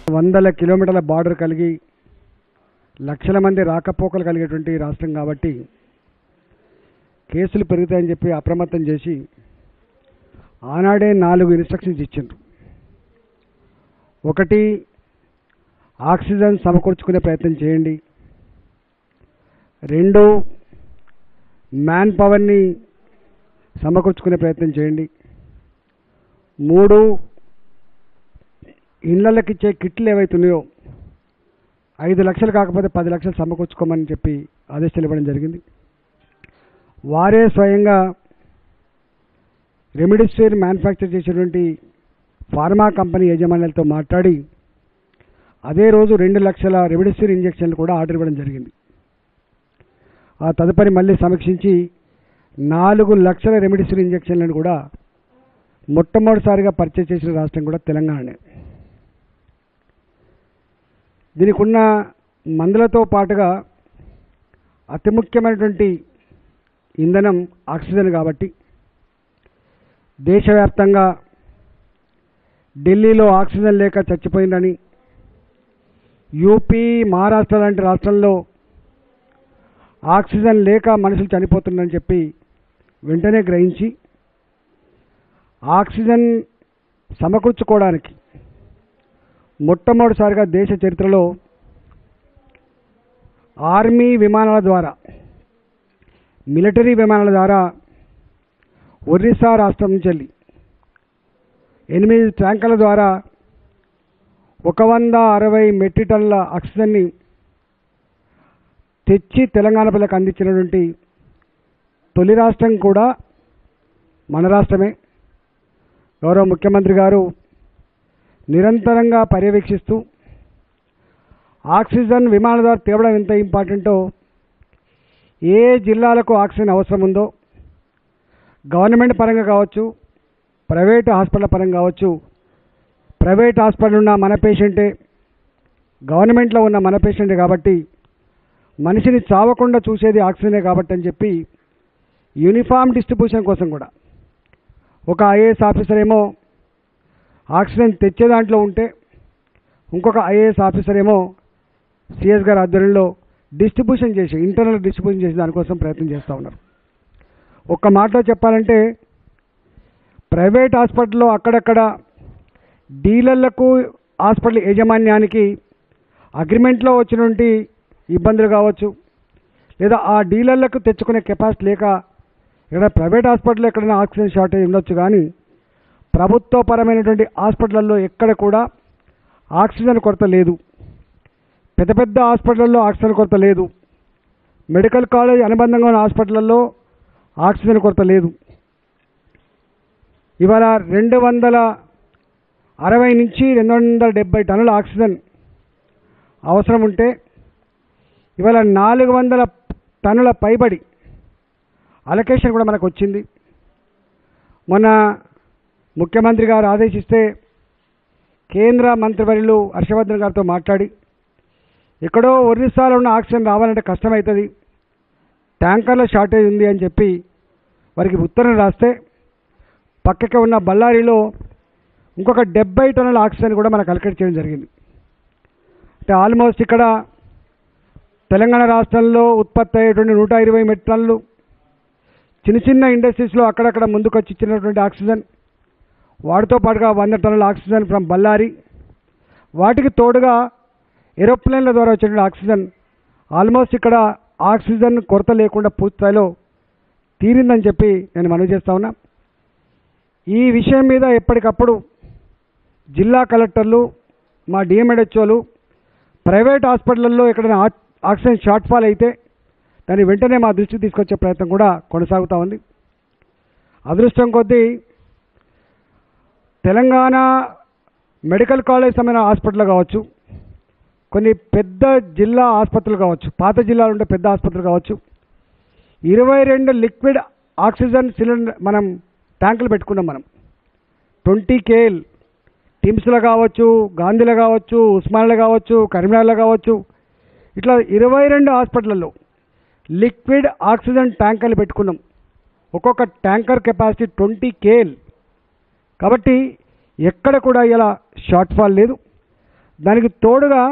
వందల కిలోమీటర్ల బార్డర్ కలిగి లక్షల మంది రాకపోకలు కలిగేటువంటి రాష్ట్రం కాబట్టి కేసులు పెరుగుతాయని చెప్పి అప్రమత్తం చేసి ఆనాడే నాలుగు ఇన్స్ట్రక్షన్స్ ఇచ్చిండ్రు ఒకటి ఆక్సిజన్ సమకూర్చుకునే ప్రయత్నం చేయండి రెండు మ్యాన్ పవర్ని సమకూర్చుకునే ప్రయత్నం చేయండి మూడు ఇళ్ళకి ఇచ్చే కిట్లు ఏవైతున్నాయో ఐదు లక్షలు కాకపోతే పది లక్షలు సమకూర్చుకోమని చెప్పి ఆదేశాలు ఇవ్వడం జరిగింది వారే స్వయంగా రెమిడిసివిర్ మ్యానుఫ్యాక్చర్ చేసేటువంటి ఫార్మా కంపెనీ యాజమాన్యాలతో మాట్లాడి అదే రోజు రెండు లక్షల రెమిడిసివిర్ ఇంజక్షన్లు కూడా ఆర్డర్ ఇవ్వడం జరిగింది ఆ తదుపరి మళ్ళీ సమీక్షించి నాలుగు లక్షల రెమిడిసివిర్ ఇంజక్షన్లను కూడా మొట్టమొదటిసారిగా పర్చేస్ చేసిన రాష్ట్రం కూడా తెలంగాణనే దీనికి ఉన్న మందులతో పాటుగా అతి ముఖ్యమైనటువంటి ఇంధనం ఆక్సిజన్ కాబట్టి దేశవ్యాప్తంగా ఢిల్లీలో ఆక్సిజన్ లేక చచ్చిపోయిందని యూపీ మహారాష్ట్ర లాంటి రాష్ట్రంలో ఆక్సిజన్ లేక మనుషులు చనిపోతుందని చెప్పి వెంటనే గ్రహించి ఆక్సిజన్ సమకూర్చుకోవడానికి మొట్టమొదటిసారిగా దేశ చరిత్రలో ఆర్మీ విమానాల ద్వారా మిలిటరీ విమానాల ద్వారా ఒరిస్సా రాష్ట్రం నుంచి వెళ్ళి ఎనిమిది ట్యాంకర్ల ద్వారా ఒక వంద అరవై మెట్రిక్ టన్నుల ఆక్సిజన్ని తెచ్చి తెలంగాణ ప్రజలకు అందించినటువంటి తొలి రాష్ట్రం కూడా మన రాష్ట్రమే గౌరవ ముఖ్యమంత్రి గారు నిరంతరంగా పర్యవేక్షిస్తూ ఆక్సిజన్ విమానాల ద్వారా తేవడం ఎంత ఇంపార్టెంటో ఏ జిల్లాలకు ఆక్సిజన్ అవసరం ఉందో గవర్నమెంట్ పరంగా కావచ్చు ప్రైవేట్ హాస్పిటల్ పరంగా కావచ్చు ప్రైవేట్ హాస్పిటల్ ఉన్న మన పేషెంటే గవర్నమెంట్లో ఉన్న మన పేషెంటే కాబట్టి మనిషిని చావకుండా చూసేది ఆక్సిజనే కాబట్టి అని చెప్పి యూనిఫామ్ డిస్ట్రిబ్యూషన్ కోసం కూడా ఒక ఐఏఎస్ ఆఫీసర్ ఏమో ఆక్సిజన్ తెచ్చే దాంట్లో ఉంటే ఇంకొక ఐఏఎస్ ఆఫీసర్ ఏమో సిఎస్ గారి ఆధ్వర్యంలో డిస్ట్రిబ్యూషన్ చేసి ఇంటర్నల్ డిస్ట్రిబ్యూషన్ చేసి దానికోసం ప్రయత్నం చేస్తూ ఉన్నారు ఒక్క మాటలో చెప్పాలంటే ప్రైవేట్ హాస్పిటల్లో అక్కడక్కడ డీలర్లకు హాస్పిటల్ యాజమాన్యానికి అగ్రిమెంట్లో వచ్చినటువంటి ఇబ్బందులు కావచ్చు లేదా ఆ డీలర్లకు తెచ్చుకునే కెపాసిటీ లేక ఇక్కడ ప్రైవేట్ హాస్పిటల్లో ఎక్కడైనా ఆక్సిజన్ షార్టేజ్ ఉండొచ్చు కానీ ప్రభుత్వపరమైనటువంటి హాస్పిటల్లో ఎక్కడ కూడా ఆక్సిజన్ కొరత లేదు పెద్ద పెద్ద హాస్పిటల్లో ఆక్సిజన్ కొరత లేదు మెడికల్ కాలేజ్ అనుబంధంగా ఉన్న హాస్పిటల్లో ఆక్సిజన్ కొరత లేదు ఇవాళ రెండు వందల అరవై నుంచి రెండు వందల డెబ్బై టన్నుల ఆక్సిజన్ అవసరం ఉంటే ఇవాళ నాలుగు వందల టన్నుల పైబడి అలొకేషన్ కూడా మనకు వచ్చింది మొన్న ముఖ్యమంత్రి గారు ఆదేశిస్తే కేంద్ర మంత్రివర్యులు హర్షవర్ధన్ గారితో మాట్లాడి ఎక్కడో ఒరిస్సాలో ఉన్న ఆక్సిజన్ రావాలంటే కష్టమవుతుంది ట్యాంకర్ల షార్టేజ్ ఉంది అని చెప్పి వారికి ఉత్తరం రాస్తే పక్కకే ఉన్న బళ్ళారిలో ఇంకొక డెబ్బై టన్నుల ఆక్సిజన్ కూడా మనకు అలకేట్ చేయడం జరిగింది అంటే ఆల్మోస్ట్ ఇక్కడ తెలంగాణ రాష్ట్రంలో ఉత్పత్తి అయ్యేటువంటి నూట ఇరవై మెట్రిక్ టన్నులు చిన్న చిన్న ఇండస్ట్రీస్లో అక్కడక్కడ ముందుకు వచ్చి ఇచ్చినటువంటి ఆక్సిజన్ వాటితో పాటుగా వంద టన్నుల ఆక్సిజన్ ఫ్రమ్ బళ్ళారి వాటికి తోడుగా ఏరోప్లేన్ల ద్వారా వచ్చినటువంటి ఆక్సిజన్ ఆల్మోస్ట్ ఇక్కడ ఆక్సిజన్ కొరత లేకుండా పూర్తి స్థాయిలో తీరిందని చెప్పి నేను మనవి చేస్తా ఉన్నా ఈ విషయం మీద ఎప్పటికప్పుడు జిల్లా కలెక్టర్లు మా డిఎంఎడ్హెచ్ఓలు ప్రైవేట్ హాస్పిటల్లో ఎక్కడైనా ఆ- ఆక్సిజన్ షార్ట్ ఫాల్ అయితే దాన్ని వెంటనే మా దృష్టికి తీసుకొచ్చే ప్రయత్నం కూడా కొనసాగుతూ ఉంది అదృష్టం కొద్దీ తెలంగాణ మెడికల్ కాలేజ్ సంబంధించిన హాస్పిటల్ కావచ్చు కొన్ని పెద్ద జిల్లా ఆసుపత్రులు కావచ్చు పాత జిల్లాలో ఉండే పెద్ద ఆసుపత్రులు కావచ్చు ఇరవై రెండు లిక్విడ్ ఆక్సిజన్ సిలిండర్ మనం ట్యాంకులు పెట్టుకున్నాం మనం ట్వంటీ కేఎల్ టిమ్స్లో కావచ్చు గాంధీలో కావచ్చు ఉస్మానియాలో కావచ్చు కరీంనగర్లో కావచ్చు ఇట్లా ఇరవై రెండు హాస్పిటల్లో లిక్విడ్ ఆక్సిజన్ ట్యాంకర్లు పెట్టుకున్నాం ఒక్కొక్క ట్యాంకర్ కెపాసిటీ ట్వంటీ కేఎల్ కాబట్టి ఎక్కడ కూడా ఇలా షార్ట్ ఫాల్ లేదు దానికి తోడుగా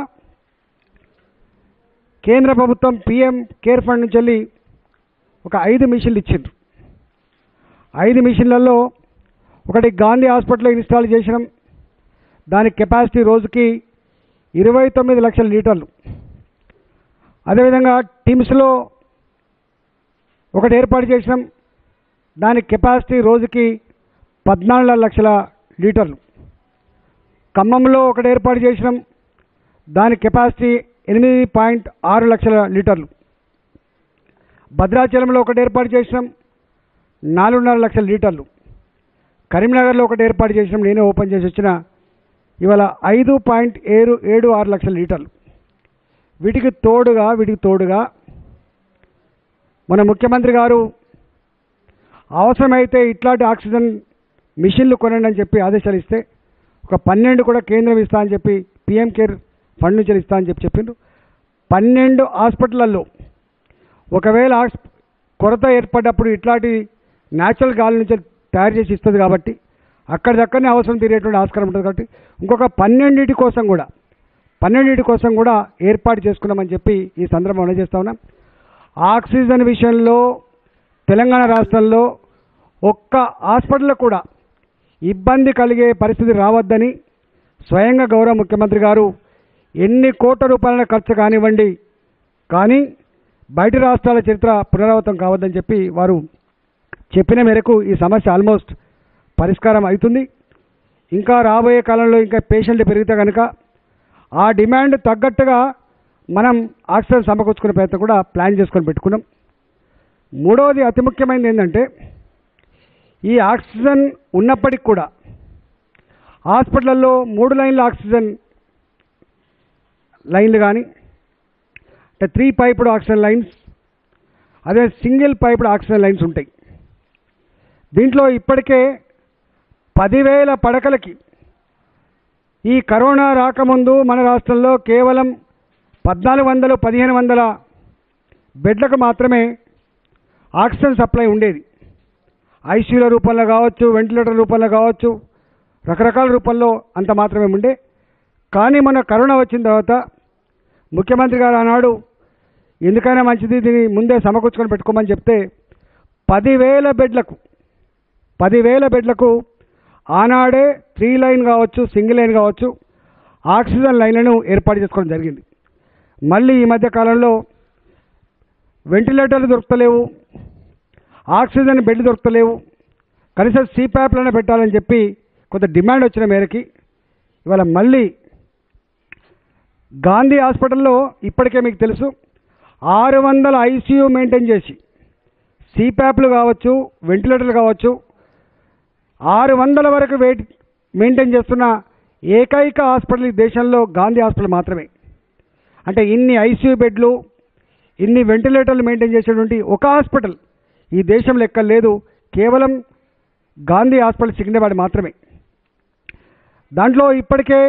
కేంద్ర ప్రభుత్వం పిఎం కేర్ ఫండ్ నుంచి వెళ్ళి ఒక ఐదు మిషన్లు ఇచ్చిండ్రు ఐదు మిషన్లలో ఒకటి గాంధీ హాస్పిటల్లో ఇన్స్టాల్ చేసినాం దాని కెపాసిటీ రోజుకి ఇరవై తొమ్మిది లక్షల లీటర్లు అదేవిధంగా టిమ్స్లో ఒకటి ఏర్పాటు చేసినాం దాని కెపాసిటీ రోజుకి పద్నాలుగు లక్షల లీటర్లు ఖమ్మంలో ఒకటి ఏర్పాటు చేసినాం దాని కెపాసిటీ ఎనిమిది పాయింట్ ఆరు లక్షల లీటర్లు భద్రాచలంలో ఒకటి ఏర్పాటు చేసినాం నాలుగున్నర లక్షల లీటర్లు కరీంనగర్లో ఒకటి ఏర్పాటు చేసినాం నేనే ఓపెన్ చేసి వచ్చిన ఇవాళ ఐదు పాయింట్ ఏడు ఏడు ఆరు లక్షల లీటర్లు వీటికి తోడుగా వీటికి తోడుగా మన ముఖ్యమంత్రి గారు అవసరమైతే ఇట్లాంటి ఆక్సిజన్ మిషన్లు కొనండి అని చెప్పి ఆదేశాలు ఇస్తే ఒక పన్నెండు కూడా కేంద్రం ఇస్తా అని చెప్పి పిఎం కేర్ ఫండ్ నుంచి ఇస్తా అని చెప్పి చెప్పిండ్రు పన్నెండు హాస్పిటళ్ళల్లో ఒకవేళ ఆక్స్- కొరత ఏర్పడ్డప్పుడు ఇట్లాంటి న్యాచురల్ గాలి నుంచి తయారు చేసి ఇస్తుంది కాబట్టి అక్కడిదక్కడనే అవసరం తీరేటువంటి ఆస్కారం ఉంటుంది కాబట్టి ఇంకొక పన్నెండింటి కోసం కూడా పన్నెండింటి కోసం కూడా ఏర్పాటు చేసుకున్నామని చెప్పి ఈ సందర్భంలో చేస్తా ఉన్నాం ఆక్సిజన్ విషయంలో తెలంగాణ రాష్ట్రంలో ఒక్క హాస్పిటల్లో కూడా ఇబ్బంది కలిగే పరిస్థితి రావద్దని స్వయంగా గౌరవ ముఖ్యమంత్రి గారు ఎన్ని కోట్ల రూపాయల ఖర్చు కానివ్వండి కానీ బయట రాష్ట్రాల చరిత్ర పునరావృతం కావద్దని చెప్పి వారు చెప్పిన మేరకు ఈ సమస్య ఆల్మోస్ట్ పరిష్కారం అవుతుంది ఇంకా రాబోయే కాలంలో ఇంకా పేషెంట్లు పెరిగితే కనుక ఆ డిమాండ్ తగ్గట్టుగా మనం ఆక్సిజన్ సమకూర్చుకునే ప్రయత్నం కూడా ప్లాన్ చేసుకొని పెట్టుకున్నాం మూడవది అతి ముఖ్యమైనది ఏంటంటే ఈ ఆక్సిజన్ ఉన్నప్పటికి కూడా హాస్పిటల్లో మూడు లైన్ల ఆక్సిజన్ లైన్లు కానీ అంటే త్రీ పైప్డ్ ఆక్సిజన్ లైన్స్ అదే సింగిల్ పైప్డ్ ఆక్సిజన్ లైన్స్ ఉంటాయి దీంట్లో ఇప్పటికే పదివేల పడకలకి ఈ కరోనా రాకముందు మన రాష్ట్రంలో కేవలం పద్నాలుగు వందలు పదిహేను వందల బెడ్లకు మాత్రమే ఆక్సిజన్ సప్లై ఉండేది ఐసీయూల రూపంలో కావచ్చు వెంటిలేటర్ రూపంలో కావచ్చు రకరకాల రూపంలో అంత మాత్రమే ఉండే కానీ మన కరోనా వచ్చిన తర్వాత ముఖ్యమంత్రి గారు ఆనాడు ఎందుకైనా మంచిది దీన్ని ముందే సమకూర్చుకొని పెట్టుకోమని చెప్తే పదివేల బెడ్లకు పదివేల బెడ్లకు ఆనాడే త్రీ లైన్ కావచ్చు సింగిల్ లైన్ కావచ్చు ఆక్సిజన్ లైన్లను ఏర్పాటు చేసుకోవడం జరిగింది మళ్ళీ ఈ మధ్య కాలంలో వెంటిలేటర్లు దొరుకుతలేవు ఆక్సిజన్ బెడ్ దొరుకుతలేవు కనీసం సీప్యాప్లనే పెట్టాలని చెప్పి కొంత డిమాండ్ వచ్చిన మేరకి ఇవాళ మళ్ళీ గాంధీ హాస్పిటల్లో ఇప్పటికే మీకు తెలుసు ఆరు వందల ఐసీయూ మెయింటైన్ చేసి సీప్యాప్లు కావచ్చు వెంటిలేటర్లు కావచ్చు ఆరు వందల వరకు వెయిట్ మెయింటైన్ చేస్తున్న ఏకైక హాస్పిటల్ ఈ దేశంలో గాంధీ హాస్పిటల్ మాత్రమే అంటే ఇన్ని ఐసీయూ బెడ్లు ఇన్ని వెంటిలేటర్లు మెయింటైన్ చేసేటువంటి ఒక హాస్పిటల్ ఈ దేశంలో ఎక్కడ లేదు కేవలం గాంధీ హాస్పిటల్ సికింద్రాబాద్ మాత్రమే దాంట్లో ఇప్పటికే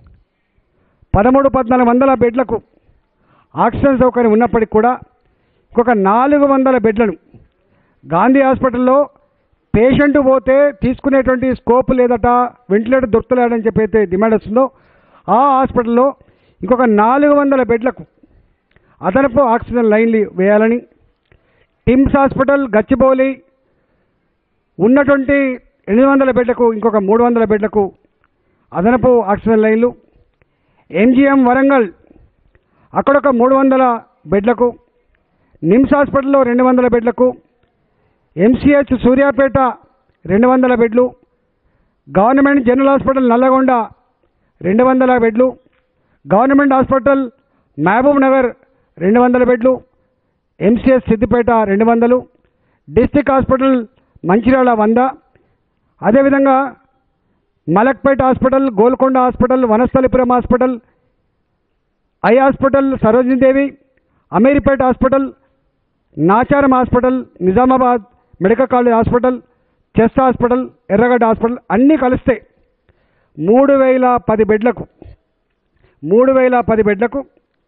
పదమూడు పద్నాలుగు వందల బెడ్లకు ఆక్సిజన్ సౌకర్యం ఉన్నప్పటికీ కూడా ఇంకొక నాలుగు వందల బెడ్లను గాంధీ హాస్పిటల్లో పేషెంట్ పోతే తీసుకునేటువంటి స్కోప్ లేదట వెంటిలేటర్ దొరుకుతలేడని చెప్పి అయితే డిమాండ్ వస్తుందో ఆ హాస్పిటల్లో ఇంకొక నాలుగు వందల బెడ్లకు అదనపు ఆక్సిజన్ లైన్లు వేయాలని టిమ్స్ హాస్పిటల్ గచ్చిబౌలి ఉన్నటువంటి ఎనిమిది వందల బెడ్లకు ఇంకొక మూడు వందల బెడ్లకు అదనపు ఆక్సిజన్ లైన్లు ఎంజిఎం వరంగల్ అక్కడ ఒక మూడు వందల బెడ్లకు నిమ్స్ హాస్పిటల్లో రెండు వందల బెడ్లకు ఎంసీహెచ్ సూర్యాపేట రెండు వందల బెడ్లు గవర్నమెంట్ జనరల్ హాస్పిటల్ నల్లగొండ రెండు వందల బెడ్లు గవర్నమెంట్ హాస్పిటల్ మహబూబ్ నగర్ రెండు వందల బెడ్లు ఎంసీఎస్ సిద్దిపేట రెండు వందలు డిస్టిక్ హాస్పిటల్ మంచిర్యాల వంద అదేవిధంగా Malakpet hospital Golconda hospital Vanasthalipuram hospital eye hospital Sarojinidevi Ameerpet hospital Nacharam hospital Nizamabad medical college hospital chest hospital Erragadda hospital అన్నీ కలిస్తే మూడు వేల పది బెడ్లకు మూడు వేల పది బెడ్లకు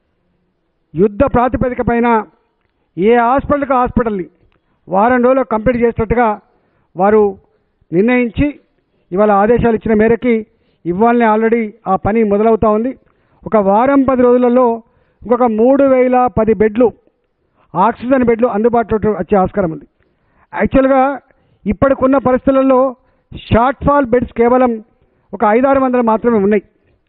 యుద్ధ ప్రాతిపదిక పైన ఏ హాస్పిటల్కి హాస్పిటల్ని వారం రోజులు కంప్లీట్ చేసినట్టుగా వారు నిర్ణయించి ఇవాళ ఆదేశాలు ఇచ్చిన మేరకి ఇవ్వాలని ఆల్రెడీ ఆ పని మొదలవుతా ఉంది ఒక వారం పది రోజులలో ఇంకొక మూడు వేల పది బెడ్లు ఆక్సిజన్ బెడ్లు అందుబాటులో వచ్చే ఆస్కారం ఉంది యాక్చువల్గా ఇప్పటికున్న పరిస్థితులలో షార్ట్ ఫాల్ బెడ్స్ కేవలం ఒక ఐదారు వందలు మాత్రమే ఉన్నాయి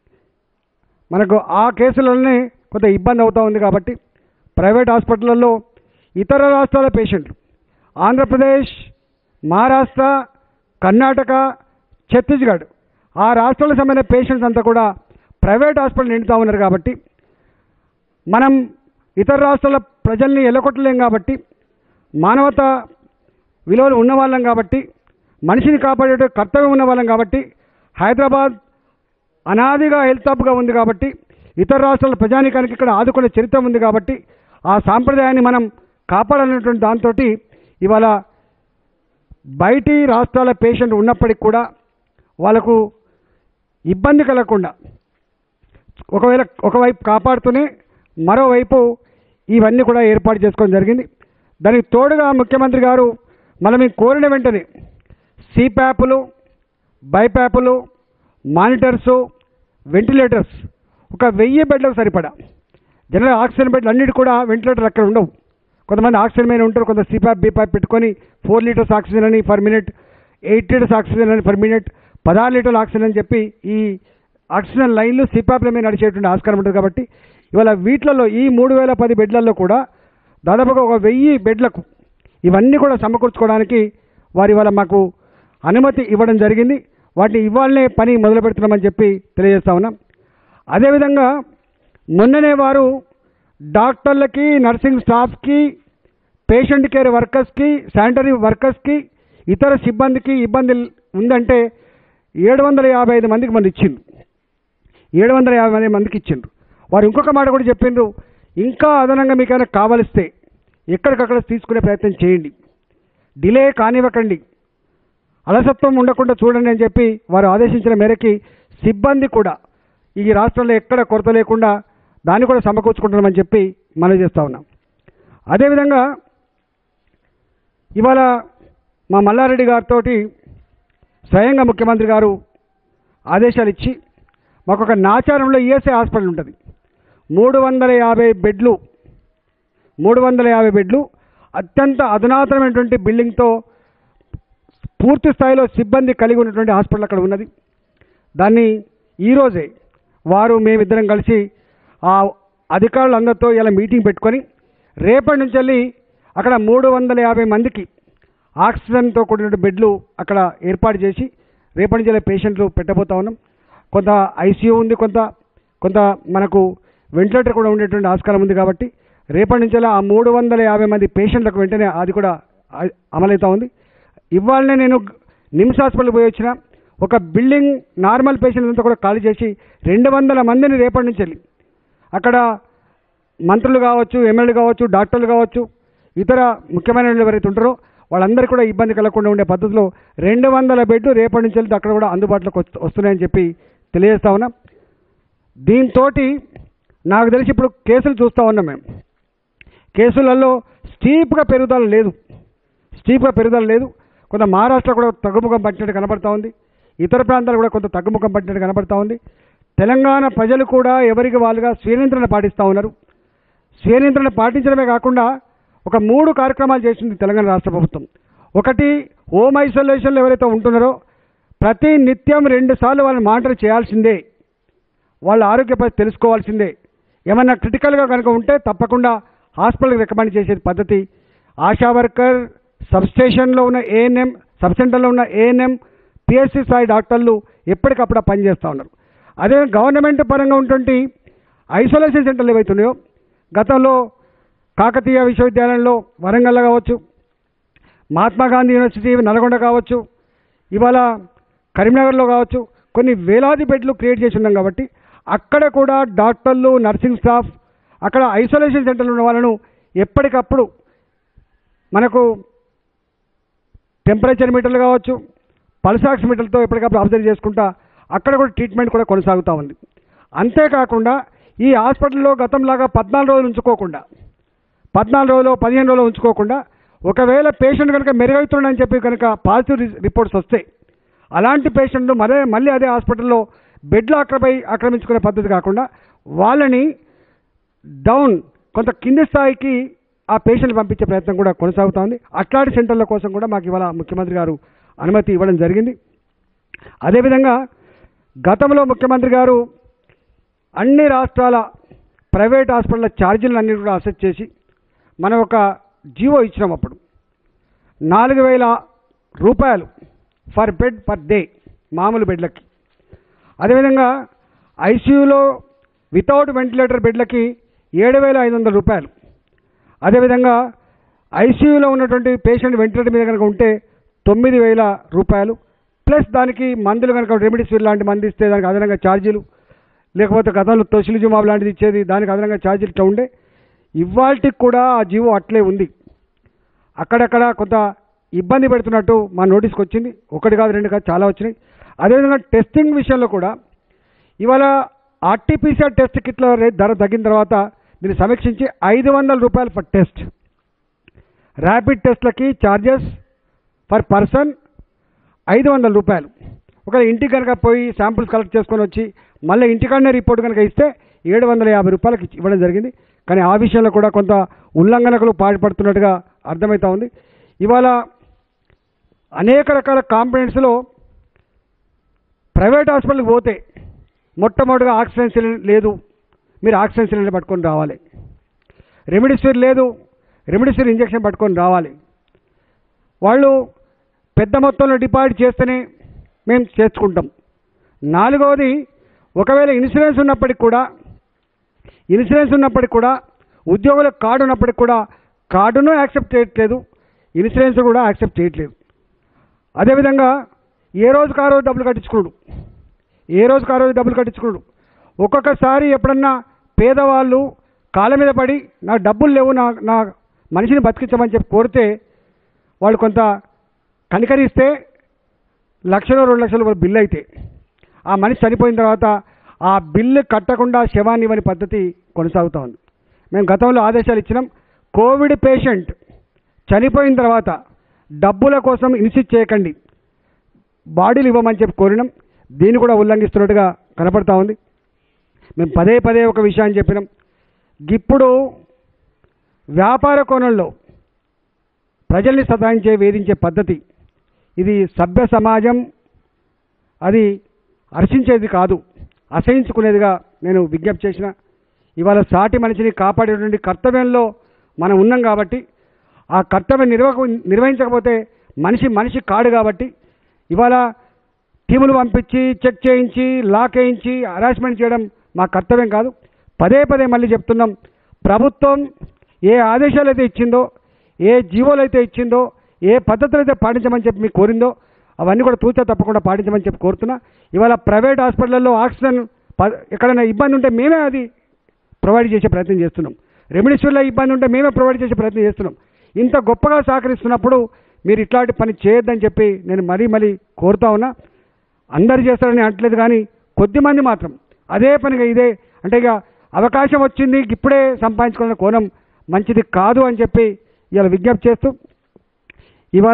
మనకు ఆ కేసులలోనే కొంత ఇబ్బంది అవుతూ ఉంది కాబట్టి ప్రైవేట్ హాస్పిటళ్ళల్లో ఇతర రాష్ట్రాల పేషెంట్లు ఆంధ్రప్రదేశ్ మహారాష్ట్ర కర్ణాటక ఛత్తీస్గఢ్ ఆ రాష్ట్రాలకు సంబంధించిన పేషెంట్స్ అంతా కూడా ప్రైవేట్ హాస్పిటల్ నిండుతూ ఉన్నారు కాబట్టి మనం ఇతర రాష్ట్రాల ప్రజల్ని ఎల్లకొట్టలేం కాబట్టి మానవత విలువలు ఉన్నవాళ్ళం కాబట్టి మనిషిని కాపాడే కర్తవ్యం ఉన్న వాళ్ళం కాబట్టి హైదరాబాద్ అనాదిగా హెల్త్ హబ్గా ఉంది కాబట్టి ఇతర రాష్ట్రాల ప్రజానికానికి ఇక్కడ ఆదుకునే చరిత్ర ఉంది కాబట్టి ఆ సాంప్రదాయాన్ని మనం కాపాడాలనేటువంటి దాంతో ఇవాళ బయటి రాష్ట్రాల పేషెంట్ ఉన్నప్పటికి కూడా వాళ్ళకు ఇబ్బంది కలగకుండా ఒకవేళ ఒకవైపు కాపాడుతూనే మరోవైపు ఇవన్నీ కూడా ఏర్పాటు చేసుకోవడం జరిగింది దానికి తోడుగా ముఖ్యమంత్రి గారు మనం ఈ కోరిన వెంటనే సిప్యాప్లు బైప్యాప్లు మానిటర్సు వెంటిలేటర్స్ ఒక వెయ్యి బెడ్లకు సరిపడా జనరల్ ఆక్సిజన్ బెడ్లు అన్నిటి కూడా వెంటిలేటర్ అక్కడ ఉండవు కొంతమంది ఆక్సిజన్ మీద ఉంటారు కొంత సిపాప్ బీపాప్ పెట్టుకొని ఫోర్ లీటర్స్ ఆక్సిజన్ అని per minute eight litres oxygen అని పర్ మినిట్ పదహారు లీటర్ల ఆక్సిజన్ అని చెప్పి ఈ ఆక్సిజన్ లైన్లు సిపాప్ల మీద నడిచేటువంటి ఆస్కారం ఉంటుంది కాబట్టి ఇవాళ వీటిలలో ఈ మూడు వేల పది బెడ్లలో కూడా దాదాపుగా ఒక వెయ్యి బెడ్లకు ఇవన్నీ కూడా సమకూర్చుకోవడానికి వారి ఇవాళ మాకు అనుమతి ఇవ్వడం జరిగింది వాటిని ఇవాళనే పని మొదలు పెడుతున్నామని చెప్పి తెలియజేస్తా ఉన్నాం అదేవిధంగా మొన్ననే వారు డాక్టర్లకి నర్సింగ్ స్టాఫ్కి పేషెంట్ కేర్ వర్కర్స్కి శానిటరీ వర్కర్స్కి ఇతర సిబ్బందికి ఇబ్బంది ఉందంటే ఏడు వందల యాభై ఐదు మందికి మంది ఇచ్చిండ్రు ఏడు వందల యాభై మంది మందికి ఇచ్చిండ్రు వారు ఇంకొక మాట కూడా చెప్పిండ్రు ఇంకా అదనంగా మీకు ఏమైనా కావలిస్తే ఎక్కడికక్కడ తీసుకునే ప్రయత్నం చేయండి డిలే కానివ్వకండి అలసత్వం ఉండకుండా చూడండి అని చెప్పి వారు ఆదేశించిన మేరకి సిబ్బంది కూడా ఈ రాష్ట్రంలో ఎక్కడ కొరత లేకుండా దాన్ని కూడా సమకూర్చుకుంటున్నామని చెప్పి మనం చేస్తూ ఉన్నాం అదేవిధంగా ఇవాళ మా మల్లారెడ్డి గారితో స్వయంగా ముఖ్యమంత్రి గారు ఆదేశాలు ఇచ్చి మాకు ఒక నాచారంలో ఈఎస్ఐ హాస్పిటల్ ఉంటుంది మూడు వందల యాభై బెడ్లు మూడు వందల యాభై బెడ్లు అత్యంత అధునాతనమైనటువంటి బిల్డింగ్తో పూర్తి స్థాయిలో సిబ్బంది కలిగి ఉన్నటువంటి హాస్పిటల్ అక్కడ ఉన్నది దాన్ని ఈరోజే వారు మేమిద్దరం కలిసి ఆ అధికారులందరితో ఇలా మీటింగ్ పెట్టుకొని రేపటి నుంచి వెళ్ళి అక్కడ మూడు వందల యాభై మందికి ఆక్సిజన్తో కూడిన బెడ్లు అక్కడ ఏర్పాటు చేసి రేపటి నుంచి వెళ్ళి పేషెంట్లు పెట్టబోతా ఉన్నాం కొంత ఐసీయూ ఉంది కొంత కొంత మనకు వెంటిలేటర్ కూడా ఉండేటువంటి ఆస్కారం ఉంది కాబట్టి రేపటి నుంచి ఆ మూడు వందల యాభై మంది పేషెంట్లకు వెంటనే అది కూడా అ- అమలవుతా ఉంది ఇవాళనే నేను నిమ్స్ హాస్పిటల్ పోయి వచ్చిన ఒక బిల్డింగ్ నార్మల్ పేషెంట్ అంతా కూడా ఖాళీ చేసి రెండు వందల మందిని రేపటి నుంచి వెళ్ళి అక్కడ మంత్రులు కావచ్చు ఎమ్మెల్యేలు కావచ్చు డాక్టర్లు కావచ్చు ఇతర ముఖ్యమైన వాళ్ళు ఎవరైతే ఉంటారో వాళ్ళందరికీ కూడా ఇబ్బంది కలగకుండా ఉండే పద్ధతిలో రెండు వందల బెడ్లు రేపటి నుంచి వెళ్తే అక్కడ కూడా అందుబాటులోకి వస్తు- వస్తున్నాయని చెప్పి తెలియజేస్తా ఉన్నాం దీంతో నాకు తెలిసి ఇప్పుడు కేసులు చూస్తూ ఉన్నాం మేము కేసులలో స్టీప్గా పెరుగుదల లేదు స్టీప్గా పెరుగుదల లేదు కొంత మహారాష్ట్ర కూడా తగ్గుముఖం పట్టినట్టు కనబడతా ఉంది ఇతర ప్రాంతాలు కూడా కొంత తగ్గుముఖం పట్టినట్టు కనబడతా ఉంది తెలంగాణ ప్రజలు కూడా ఎవరికి వాళ్ళుగా స్వీనియంత్రణ పాటిస్తూ ఉన్నారు స్వీనియంత్రణ పాటించడమే కాకుండా ఒక మూడు కార్యక్రమాలు చేసింది తెలంగాణ రాష్ట్ర ప్రభుత్వం ఒకటి హోమ్ ఐసోలేషన్లో ఎవరైతే ఉంటున్నారో ప్రతి నిత్యం రెండు సార్లు వాళ్ళని మానిటర్ చేయాల్సిందే వాళ్ళ ఆరోగ్య పరిస్థితి తెలుసుకోవాల్సిందే ఏమన్నా క్రిటికల్గా కనుక ఉంటే తప్పకుండా హాస్పిటల్కి రికమెండ్ చేసే పద్ధతి ఆశా వర్కర్ సబ్స్టేషన్లో ఉన్న ఏఎన్ఎం సబ్ సెంటర్లో ఉన్న ఏఎన్ఎం పిఎస్సి స్థాయి డాక్టర్లు ఎప్పటికప్పుడు పనిచేస్తూ ఉన్నారు అదే గవర్నమెంట్ పరంగా ఉన్నటువంటి ఐసోలేషన్ సెంటర్లు ఏవైతున్నాయో గతంలో కాకతీయ విశ్వవిద్యాలయంలో వరంగల్లో కావచ్చు మహాత్మా గాంధీ యూనివర్సిటీ నల్గొండ కావచ్చు ఇవాళ కరీంనగర్లో కావచ్చు కొన్ని వేలాది బెడ్లు క్రియేట్ చేసి ఉన్నాం కాబట్టి అక్కడ కూడా డాక్టర్లు నర్సింగ్ స్టాఫ్ అక్కడ ఐసోలేషన్ సెంటర్లో ఉన్న వాళ్ళను ఎప్పటికప్పుడు మనకు టెంపరేచర్ మీటర్లు కావచ్చు పల్స్ ఆక్సిమీటర్లతో ఎప్పటికప్పుడు అబ్జర్వ్ చేసుకుంటా అక్కడ కూడా ట్రీట్మెంట్ కూడా కొనసాగుతూ ఉంది అంతేకాకుండా ఈ హాస్పిటల్లో గతంలాగా పద్నాలుగు రోజులు ఉంచుకోకుండా పద్నాలుగు రోజులు పదిహేను రోజులు ఉంచుకోకుండా ఒకవేళ పేషెంట్ కనుక మెరుగవుతుండని చెప్పి కనుక పాజిటివ్ రి- రిపోర్ట్స్ వస్తాయి అలాంటి పేషెంట్లు మరే మళ్ళీ అదే హాస్పిటల్లో బెడ్లు ఆక్రమై ఆక్రమించుకునే పద్ధతి కాకుండా వాళ్ళని డౌన్ కొంత కింది స్థాయికి ఆ పేషెంట్ పంపించే ప్రయత్నం కూడా కొనసాగుతోంది అట్లాంటి సెంటర్ల కోసం కూడా మాకు ఇవాళ ముఖ్యమంత్రి గారు అనుమతి ఇవ్వడం జరిగింది అదేవిధంగా గతంలో ముఖ్యమంత్రి గారు అన్ని రాష్ట్రాల ప్రైవేట్ హాస్పిటల్ ఛార్జీలను అన్ని కూడా అసెస్ చేసి మనం ఒక జీవో ఇచ్చినాం అప్పుడు నాలుగు వేల రూపాయలు ఫర్ బెడ్ పర్ డే మామూలు బెడ్లకి అదేవిధంగా ఐసీయూలో వితౌట్ వెంటిలేటర్ బెడ్లకి ఏడు వేల ఐదు వందల రూపాయలు అదేవిధంగా ఐసీయూలో ఉన్నటువంటి పేషెంట్ వెంటిలేటర్ మీద కనుక ఉంటే తొమ్మిది వేల రూపాయలు ప్లస్ దానికి మందులు కనుక రెమిడిసివిర్ లాంటి మంది ఇస్తే దానికి అదనంగా ఛార్జీలు లేకపోతే గతంలో తొసిలిజుమాబ్ లాంటిది ఇచ్చేది దానికి అదనంగా ఛార్జీలు ఇట్లా ఉండే ఇవాళకి కూడా ఆ జీవో అట్లే ఉంది అక్కడక్కడ కొంత ఇబ్బంది పెడుతున్నట్టు మా నోటీస్కి వచ్చింది ఒకటి కాదు రెండు కాదు చాలా వచ్చినాయి అదేవిధంగా టెస్టింగ్ విషయంలో కూడా ఇవాళ ఆర్టీపీసీఆర్ టెస్ట్ కిట్ల రేట్ ధర తగ్గిన తర్వాత దీన్ని సమీక్షించి ఐదు వందల రూపాయలు ఫర్ టెస్ట్ ర్యాపిడ్ టెస్ట్లకి ఛార్జెస్ పర్ పర్సన్ ఐదు వందల రూపాయలు ఒకవేళ ఇంటికి కనుక పోయి శాంపుల్స్ కలెక్ట్ చేసుకొని వచ్చి మళ్ళీ ఇంటికాడనే రిపోర్ట్ కనుక ఇస్తే ఏడు వందల యాభై రూపాయలకి ఇచ్చి- ఇవ్వడం జరిగింది కానీ ఆ విషయంలో కూడా కొంత ఉల్లంఘనకులు పాటుపడుతున్నట్టుగా అర్థమవుతా ఉంది ఇవాళ అనేక రకాల కాంప్లైంట్స్లో ప్రైవేట్ హాస్పిటల్కి పోతే మొట్టమొదటిగా ఆక్సిజన్ సిలిండర్ లేదు మీరు ఆక్సిజన్ సిలిండర్ పట్టుకొని రావాలి రెమిడిసివిర్ లేదు రెమిడిసివిర్ ఇంజెక్షన్ పట్టుకొని రావాలి వాళ్ళు పెద్ద మొత్తంలో డిపాజిట్ చేస్తేనే మేము చేర్చుకుంటాం నాలుగవది ఒకవేళ ఇన్సూరెన్స్ ఉన్నప్పటికి కూడా ఇన్సూరెన్స్ ఉన్నప్పటికి కూడా ఉద్యోగులకు కార్డు ఉన్నప్పటికి కూడా కార్డును యాక్సెప్ట్ చేయట్లేదు ఇన్సూరెన్స్ కూడా యాక్సెప్ట్ చేయట్లేదు అదేవిధంగా ఏ రోజుకు ఆ రోజు డబ్బులు కట్టించుకున్నాడు ఏ రోజుకు ఆ రోజు డబ్బులు కట్టించుకున్నాడు ఒక్కొక్కసారి ఎప్పుడన్నా పేదవాళ్ళు కాళ్ళ మీద పడి నాకు డబ్బులు లేవు నా నా మనిషిని బతికించమని చెప్పి కోరితే వాళ్ళు కొంత కనికరిస్తే లక్షలో రెండు లక్షలు బిల్లు అయితే ఆ మనిషి చనిపోయిన తర్వాత ఆ బిల్లు కట్టకుండా శవాన్ని ఇవ్వని పద్ధతి కొనసాగుతూ ఉంది మేము గతంలో ఆదేశాలు ఇచ్చినాం కోవిడ్ పేషెంట్ చనిపోయిన తర్వాత డబ్బుల కోసం ఇన్సిస్ట్ చేయకండి బాడీలు ఇవ్వమని చెప్పి కోరినాం దీన్ని కూడా ఉల్లంఘిస్తున్నట్టుగా కనపడతా ఉంది మేము పదే పదే ఒక విషయాన్ని చెప్పినాం ఇప్పుడు వ్యాపార కోణంలో ప్రజల్ని సతాయించే వేధించే పద్ధతి ఇది సభ్య సమాజం అది హర్షించేది కాదు అసహించుకునేదిగా నేను విజ్ఞప్తి చేసిన ఇవాళ సాటి మనిషిని కాపాడేటువంటి కర్తవ్యంలో మనం ఉన్నాం కాబట్టి ఆ కర్తవ్యం నిర్వహ నిర్వహించకపోతే మనిషి మనిషి కాడు కాబట్టి ఇవాళ టీములు పంపించి చెక్ చేయించి లాక్ వేయించి హరాస్మెంట్ చేయడం మా కర్తవ్యం కాదు పదే పదే మళ్ళీ చెప్తున్నాం ప్రభుత్వం ఏ ఆదేశాలు అయితే ఇచ్చిందో ఏ జీవోలు అయితే ఇచ్చిందో ఏ పద్ధతులు అయితే పాటించమని చెప్పి మీకు కోరిందో అవన్నీ కూడా తూచా తప్పకుండా పాటించమని చెప్పి కోరుతున్నా ఇవాళ ప్రైవేట్ హాస్పిటల్లో ఆక్సిజన్ ప- ఎక్కడైనా ఇబ్బంది ఉంటే మేమే అది ప్రొవైడ్ చేసే ప్రయత్నం చేస్తున్నాం రెమిడిసివిర్లో ఇబ్బంది ఉంటే మేమే ప్రొవైడ్ చేసే ప్రయత్నం చేస్తున్నాం ఇంత గొప్పగా సహకరిస్తున్నప్పుడు మీరు ఇట్లాంటి పని చేయొద్దని చెప్పి నేను మరీ మరీ కోరుతా ఉన్నా అందరు చేస్తారని అనట్లేదు కానీ కొద్దిమంది మాత్రం అదే పనిగా ఇదే అంటే ఇక అవకాశం వచ్చింది ఇప్పుడే సంపాదించుకున్న కోణం మంచిది కాదు అని చెప్పి ఇవాళ విజ్ఞప్తి చేస్తూ ఇవాళ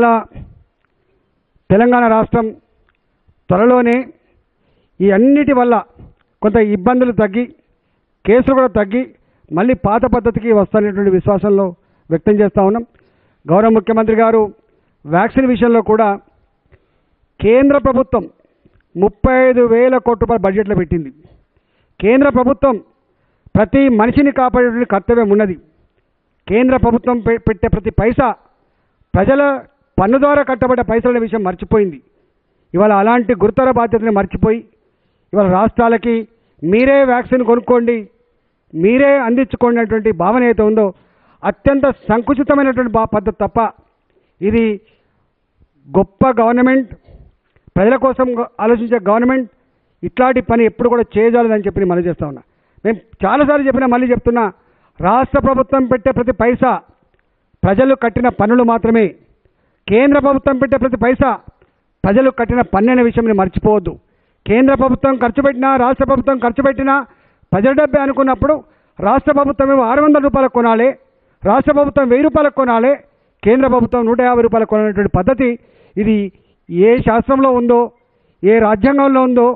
తెలంగాణ రాష్ట్రం త్వరలోనే ఈ అన్నిటి వల్ల కొంత ఇబ్బందులు తగ్గి కేసులు కూడా తగ్గి మళ్ళీ పాత పద్ధతికి వస్తానటువంటి విశ్వాసంలో వ్యక్తం చేస్తూ ఉన్నాం గౌరవ ముఖ్యమంత్రి గారు వ్యాక్సిన్ విషయంలో కూడా కేంద్ర ప్రభుత్వం ముప్పై ఐదు వేల కోట్ల రూపాయల బడ్జెట్లో పెట్టింది కేంద్ర ప్రభుత్వం ప్రతి మనిషిని కాపాడేటువంటి కర్తవ్యం ఉన్నది కేంద్ర ప్రభుత్వం పె- పెట్టే ప్రతి పైసా ప్రజల పన్ను ద్వారా కట్టబడ్డ పైసల విషయం మర్చిపోయింది ఇవాళ అలాంటి గురుతర బాధ్యతని మర్చిపోయి ఇవాళ రాష్ట్రాలకి మీరే వ్యాక్సిన్ కొనుక్కోండి మీరే అందించుకోండి అనేటువంటి భావన అయితే ఉందో అత్యంత సంకుచితమైనటువంటి బా పద్ధతి తప్ప ఇది గొప్ప గవర్నమెంట్ ప్రజల కోసం గ- ఆలోచించే గవర్నమెంట్ ఇట్లాంటి పని ఎప్పుడు కూడా చేయజాలదని చెప్పి నేను మళ్ళీ చేస్తా ఉన్నా మేము చాలాసార్లు చెప్పినా మళ్ళీ చెప్తున్నా రాష్ట్ర ప్రభుత్వం పెట్టే ప్రతి పైసా ప్రజలు కట్టిన పన్నులు మాత్రమే కేంద్ర ప్రభుత్వం పెట్టే ప్రతి పైసా ప్రజలు కట్టిన పన్ను అనే విషయం మీరు మర్చిపోవద్దు కేంద్ర ప్రభుత్వం ఖర్చు పెట్టినా రాష్ట్ర ప్రభుత్వం ఖర్చు పెట్టినా ప్రజల డబ్బే అనుకున్నప్పుడు రాష్ట్ర ప్రభుత్వం ఏమో ఆరు వందల రూపాయలకు కొనాలి రాష్ట్ర ప్రభుత్వం వెయ్యి రూపాయలకు కొనాలి కేంద్ర ప్రభుత్వం నూట యాభై రూపాయలకు కొనేటువంటి పద్ధతి ఇది ఏ శాస్త్రంలో ఉందో ఏ రాజ్యాంగంలో ఉందో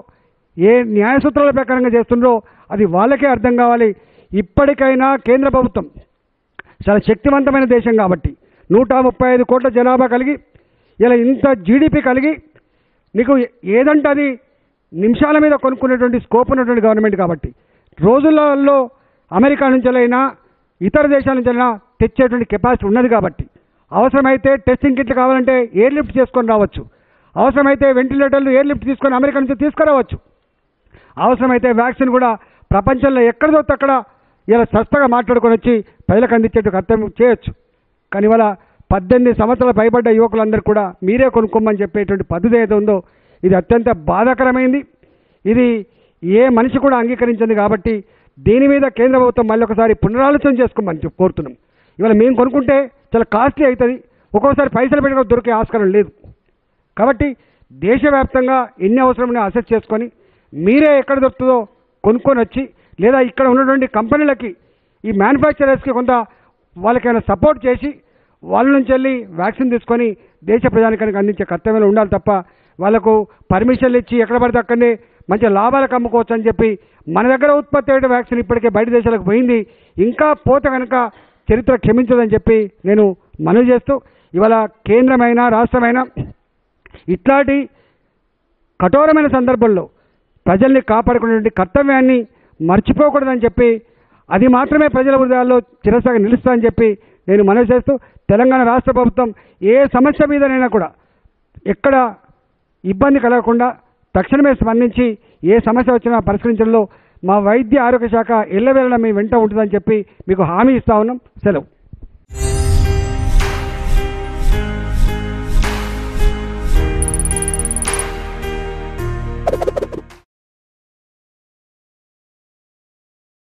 ఏ న్యాయ సూత్రాల ప్రకారంగా చేస్తుండ్రో అది వాళ్ళకే అర్థం కావాలి ఇప్పటికైనా కేంద్ర ప్రభుత్వం చాలా శక్తివంతమైన దేశం కాబట్టి నూట ముప్పై ఐదు కోట్ల జనాభా కలిగి ఇలా ఇంత జీడిపి కలిగి నీకు ఏదంటే అది నిమిషాల మీద కొనుక్కునేటువంటి స్కోప్ ఉన్నటువంటి గవర్నమెంట్ కాబట్టి రోజులలో అమెరికా నుంచెలైనా ఇతర దేశాల నుంచైనా తెచ్చేటువంటి కెపాసిటీ ఉన్నది కాబట్టి అవసరమైతే టెస్టింగ్ కిట్లు కావాలంటే ఎయిర్ లిఫ్ట్ చేసుకొని రావచ్చు అవసరమైతే వెంటిలేటర్లు ఎయిర్ లిఫ్ట్ తీసుకొని అమెరికా నుంచి తీసుకురావచ్చు అవసరమైతే వ్యాక్సిన్ కూడా ప్రపంచంలో ఎక్కడ దొరికితే అక్కడ ఇలా సస్తగా మాట్లాడుకొని వచ్చి ప్రజలకు అందించేట్టు కర్తవ్యం చేయొచ్చు కానీ ఇవాళ పద్దెనిమిది సంవత్సరాల పైబడ్డ యువకులందరూ కూడా మీరే కొనుక్కోమని చెప్పేటువంటి పద్ధతి ఏదో ఉందో ఇది అత్యంత బాధాకరమైంది ఇది ఏ మనిషి కూడా అంగీకరించింది కాబట్టి దీని మీద కేంద్ర ప్రభుత్వం మళ్ళీ ఒకసారి పునరాలోచన చేసుకోమని చెప్పి కోరుతున్నాం ఇవాళ మేము కొనుక్కుంటే చాలా కాస్ట్లీ అవుతుంది ఒక్కొక్కసారి పైసలు పెట్టడం దొరికే ఆస్కారం లేదు కాబట్టి దేశవ్యాప్తంగా ఎన్ని అవసరమని అసెస్ చేసుకొని మీరే ఎక్కడ దొరుకుతుందో కొనుక్కొని వచ్చి లేదా ఇక్కడ ఉన్నటువంటి కంపెనీలకి ఈ మ్యానుఫ్యాక్చరర్స్కి కొంత వాళ్ళకైనా సపోర్ట్ చేసి వాళ్ళ నుంచి వెళ్ళి వ్యాక్సిన్ తీసుకొని దేశ ప్రజానికానికి అందించే కర్తవ్యంలో ఉండాలి తప్ప వాళ్ళకు పర్మిషన్లు ఇచ్చి ఎక్కడ పడితే అక్కడనే మంచి లాభాలకు అమ్ముకోవచ్చు అని చెప్పి మన దగ్గర ఉత్పత్తి అయ్యే వ్యాక్సిన్ ఇప్పటికే బయట దేశాలకు పోయింది ఇంకా పోతే కనుక చరిత్ర క్షమించదని చెప్పి నేను మనవి చేస్తూ ఇవాళ కేంద్రమైన రాష్ట్రమైన ఇట్లాంటి కఠోరమైన సందర్భంలో ప్రజల్ని కాపాడుకునేటువంటి కర్తవ్యాన్ని మర్చిపోకూడదని చెప్పి అది మాత్రమే ప్రజల హృదయాల్లో చిరస్థాయిగా నిలుస్తుందని చెప్పి నేను మనవి చేస్తూ తెలంగాణ రాష్ట్ర ప్రభుత్వం ఏ సమస్య మీదనైనా కూడా ఎక్కడ ఇబ్బంది కలగకుండా తక్షణమే స్పందించి ఏ సమస్య వచ్చినా పరిష్కరించడంలో మా వైద్య ఆరోగ్య శాఖ ఎల్లవేళలా మీ వెంట ఉంటుందని చెప్పి మీకు హామీ ఇస్తా ఉన్నాం సెలవు